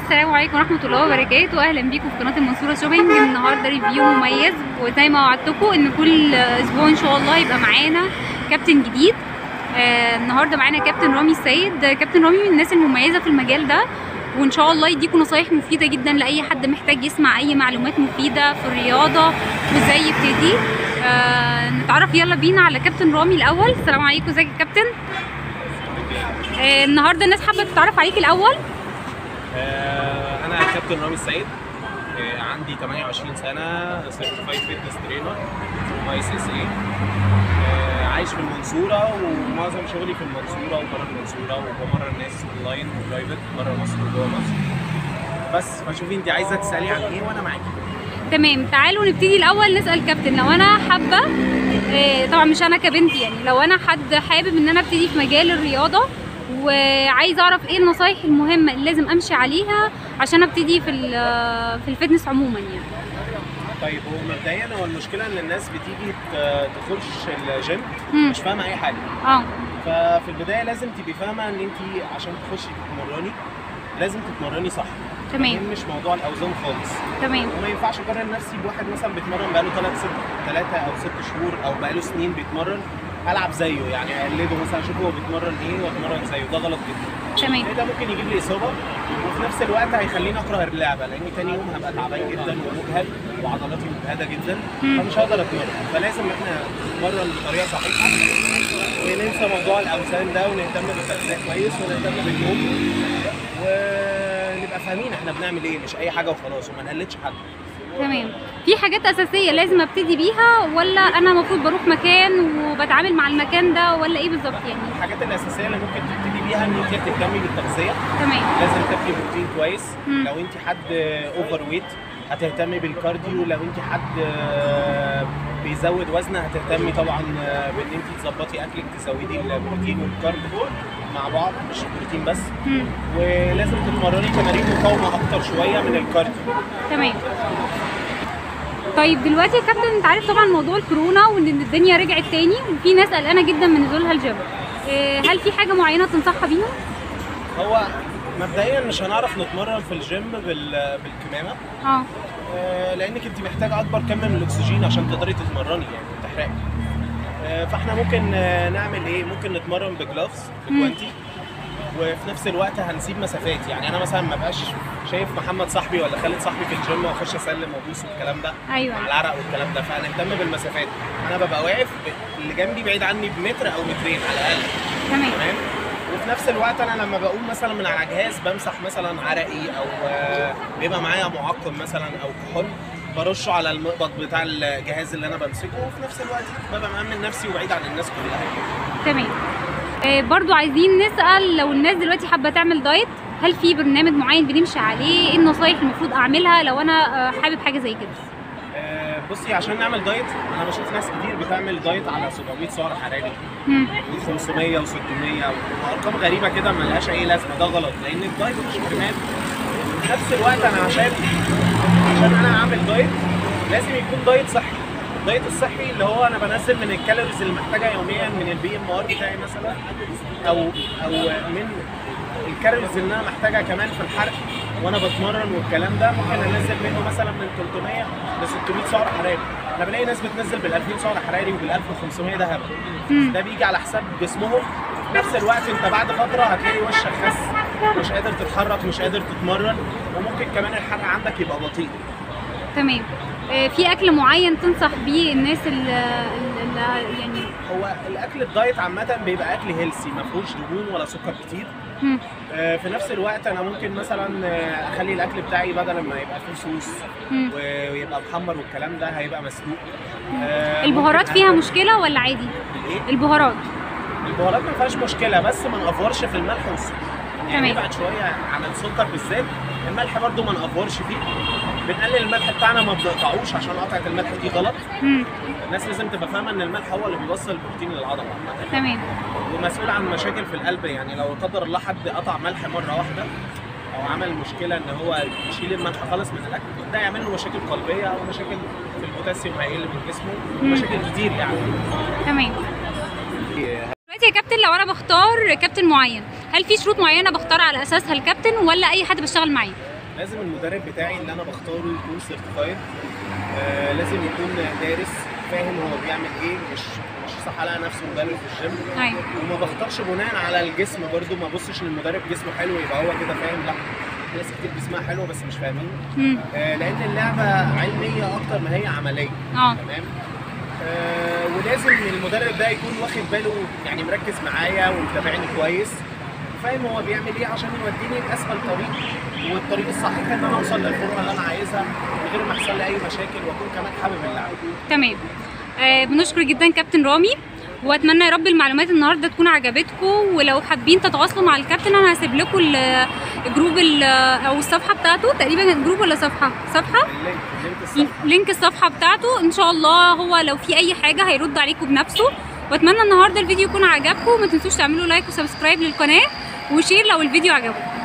السلام عليكم ورحمه الله وبركاته اهلا بيكم في قناه المنصوره شوبينج النهارده ريفيو مميز وزي ما وعدتكم ان كل اسبوع ان شاء الله يبقى معانا كابتن جديد آه النهارده معانا كابتن رامي السيد آه، كابتن رامي من الناس المميزه في المجال ده وان شاء الله يديكم نصايح مفيده جدا لاي حد محتاج يسمع اي معلومات مفيده في الرياضه وازاي يبتدي آه نتعرف يلا بينا على كابتن رامي الاول السلام عليكم ازيك يا كابتن آه النهارده الناس حابه تتعرف عليك الاول آه، انا كابتن رامي السيد آه، عندي 28 سنه سيرتيفايد فيتنس ترينر في اس اس اي عايش في المنصوره ومعظم شغلي في المنصوره وبره المنصوره وبمرن الناس اونلاين وبرايفت بره مصر وجوه مصر بس فشوفي انت عايزه تسالي عن ايه وانا معاكي تمام تعالوا نبتدي الاول نسال كابتن لو انا حابه آه، طبعا مش انا كبنت يعني لو انا حد حابب ان انا ابتدي في مجال الرياضه وعايز اعرف ايه النصايح المهمه اللي لازم امشي عليها عشان ابتدي في ال- في الفتنس عموما يعني طيب هو مبدئيا هو المشكله ان الناس بتيجي ت- تخش الجيم مم. مش فاهمه اي حاجه اه ففي البدايه لازم تبقي فاهمه ان انت عشان تخشي تتمرني لازم تتمرني صح تمام. مش موضوع الاوزان خالص تمام وما ينفعش اقارن نفسي بواحد مثلا بيتمرن بقاله ثلاث ست ثلاثة او ست شهور او بقاله سنين بيتمرن العب زيه يعني اقلده مثلا اشوف هو بيتمرن ايه واتمرن زيه ده غلط جدا تمام ده ممكن يجيب لي اصابه وفي نفس الوقت هيخليني اكره اللعبه لان تاني يوم هبقى تعبان جدا ومجهد وعضلاتي مجهده جدا مم. فمش هقدر اتمرن فلازم احنا نتمرن بطريقه صحيحه وننسى موضوع الاوزان ده ونهتم بالتغذيه كويس ونهتم بالنوم ونبقى فاهمين احنا بنعمل ايه مش اي حاجه وخلاص وما نقلدش حد تمام في حاجات اساسيه لازم ابتدي بيها ولا انا المفروض بروح مكان وبتعامل مع المكان ده ولا ايه بالظبط يعني الحاجات الاساسيه اللي ممكن تبتدي بيها ان انت تهتمي بالتغذيه تمام لازم تاكلي بروتين كويس مم. لو انت حد اوفر ويت هتهتمي بالكارديو لو انت حد آه، بيزود وزن هتهتمي طبعا آه، بان انت تظبطي اكلك تزودي البروتين والكارب مع بعض مش البروتين بس مم. ولازم تتمرني تمارين مقاومه اكتر شويه من الكارديو تمام طيب دلوقتي يا كابتن انت عارف طبعا موضوع الكورونا وان الدنيا رجعت تاني وفي ناس قلقانه جدا من نزولها الجيم إيه، هل في حاجه معينه تنصحها بيهم؟ هو مبدئيا مش هنعرف نتمرن في الجيم بال- بالكمامه اه آه، لانك انت محتاجه اكبر كم من الاكسجين عشان تقدري تتمرني يعني وتحرقي آه، فاحنا ممكن آه، نعمل ايه ممكن نتمرن بجلافز بجوانتي وفي نفس الوقت هنسيب مسافات يعني انا مثلا ما بقاش شايف محمد صاحبي ولا خالد صاحبي في الجيم واخش اسلم وابوس والكلام ده ايوه مع العرق والكلام ده فهنهتم بالمسافات انا ببقى واقف ب- اللي جنبي بعيد عني بمتر او مترين على الاقل تمام تمام وفي نفس الوقت انا لما بقوم مثلا من على جهاز بمسح مثلا عرقي او آه، بيبقى معايا معقم مثلا او كحول برشه على المقبض بتاع الجهاز اللي انا بمسكه وفي نفس الوقت ببقى مأمن نفسي وبعيد عن الناس كلها تمام إيه، برضو عايزين نسال لو الناس دلوقتي حابه تعمل دايت هل في برنامج معين بنمشي عليه ايه النصايح المفروض اعملها لو انا آه، حابب حاجه زي كده آه، بصي عشان نعمل دايت انا بشوف ناس كتير بتعمل دايت على 700 سعر حراري مم. و500 و600 وارقام غريبه كده ملهاش اي لازمه ده غلط لان الدايت مش كمال في نفس الوقت انا عشان عشان انا اعمل دايت لازم يكون دايت صحي الدايت الصحي اللي هو انا بنزل من الكالوريز اللي محتاجها يوميا من البي ام ار بتاعي مثلا او او من الكالوريز اللي انا محتاجها كمان في الحرق وانا بتمرن والكلام ده ممكن انزل منه مثلا من 300 ل 600 سعر حراري انا بلاقي ناس بتنزل بال 2000 سعر حراري وبال 1500 ده هبل مم. ده بيجي على حساب جسمهم في نفس الوقت انت بعد فتره هتلاقي وشك خس مش قادر تتحرك مش قادر تتمرن وممكن كمان الحرق عندك يبقى بطيء تمام إيه، في اكل معين تنصح بيه الناس اللي, اللي يعني هو الاكل الدايت عامه بيبقى اكل هيلسي ما فيهوش دهون ولا سكر كتير مم. آه، في نفس الوقت انا ممكن مثلا آه، اخلي الاكل بتاعي بدل ما يبقى فيه صوص مم. ويبقى محمر والكلام ده هيبقى مسلوق آه، البهارات ممكن فيها أعمل- مشكله ولا عادي ايه البهارات البهارات ما فيهاش مشكله بس ما نقفرش في الملح والسكر يعني تمام. نبعد شويه عن السكر بالذات الملح برضو ما نقفرش فيه بنقلل الملح بتاعنا ما بنقطعوش عشان قطعه الملح دي غلط مم. الناس لازم تبقى فاهمه ان الملح هو اللي بيوصل البروتين للعضله عامه تمام ومسؤول عن مشاكل في القلب يعني لو لا قدر الله حد قطع ملح مره واحده او عمل مشكله ان هو يشيل الملح خالص من الاكل ده يعمل له مشاكل قلبيه او مشاكل في البوتاسيوم هيقل من جسمه مم. مشاكل كتير يعني تمام دلوقتي يا كابتن لو انا بختار كابتن معين هل في شروط معينه بختار على اساسها الكابتن ولا اي حد بشتغل معاه لازم المدرب بتاعي اللي انا بختاره يكون سيرتيفايد آه لازم يكون دارس فاهم هو بيعمل ايه مش مش صح على نفسه مدرب في الجيم ايوه وما بختارش بناء على الجسم برضو ما بصش للمدرب جسمه حلو يبقى هو كده فاهم لا في ناس كتير جسمها حلو بس مش فاهمين مم. آه لان اللعبه علميه اكتر ما هي عمليه اه تمام آه ولازم المدرب ده يكون واخد باله يعني مركز معايا ومتابعني كويس فاهم هو بيعمل ايه عشان يوديني لاسهل طريق والطريق الصحيح ان انا اوصل للفورمه اللي انا عايزها من غير ما يحصل لي اي مشاكل واكون كمان حابب اللعبه تمام آه بنشكر جدا كابتن رامي واتمنى يا رب المعلومات النهارده تكون عجبتكم ولو حابين تتواصلوا مع الكابتن انا هسيب لكم ال- الجروب ال- او الصفحه بتاعته تقريبا الجروب ولا صفحه صفحه اللينك لينك الصفحه لينك الصفحه بتاعته ان شاء الله هو لو في اي حاجه هيرد عليكم بنفسه واتمنى النهارده الفيديو يكون عجبكم ما تنسوش تعملوا لايك وسبسكرايب للقناه وشير لو الفيديو عجبكم